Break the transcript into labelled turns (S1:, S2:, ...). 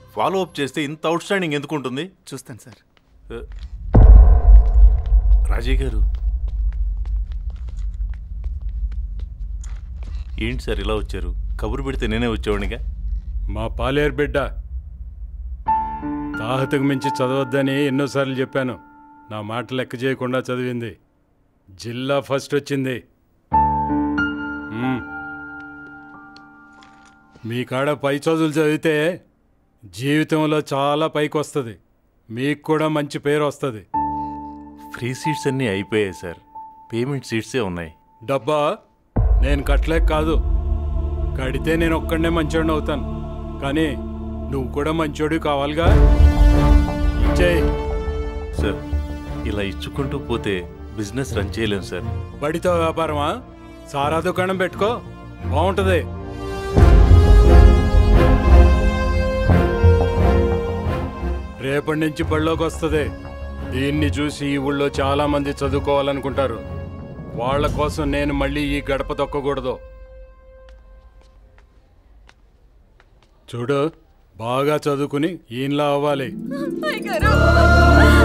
S1: Follow up చేస్తే ఇంత out standing ఎందుకు ఉంటుంది
S2: చూస్తాను సార్
S1: రాజయ్య గారు ఏంటి సార్ ఇలా వచ్చారు కబురు పెడితే నేనే వచ్చేవాడిగా
S3: మా పాలేరు బిడ్డ తాహతకు మించి చదవద్దని ఎన్నోసార్లు చెప్పాను నా మాట లెక్క చేయకుండా చదివింది జిల్లా ఫస్ట్ వచ్చింది మ్మ్. మీ కాడ పై చదువులు చదివితే జీవితంలో చాలా పైకి వస్తుంది మీకు కూడా మంచి పేరు వస్తుంది
S1: ఫ్రీ సీట్స్ అన్నీ అయిపోయాయి సార్ పేమెంట్ సీట్సే ఉన్నాయి
S3: డబ్బా నేను కట్టలేక కాదు కడితే నేను ఒక్కడనే మంచోడిని అవుతాను కానీ నువ్వు కూడా మంచోడి కావాలిగా ఇచ్చేయి
S1: సార్ ఇలా ఇచ్చుకుంటూ పోతే బిజినెస్ రన్ చేయలేం సార్
S3: బడితో వ్యాపారమా సారా దుకాణం పెట్టుకో బాగుంటది రేపటి నుంచి బళ్ళోకి వస్తుంది దీన్ని చూసి ఈ ఊళ్ళో చాలా మంది చదువుకోవాలనుకుంటారు వాళ్ళ కోసం నేను మళ్ళీ ఈ గడప తొక్కకూడదు చూడు బాగా చదువుకుని ఈయనలా అవ్వాలి
S4: అయ్యగారు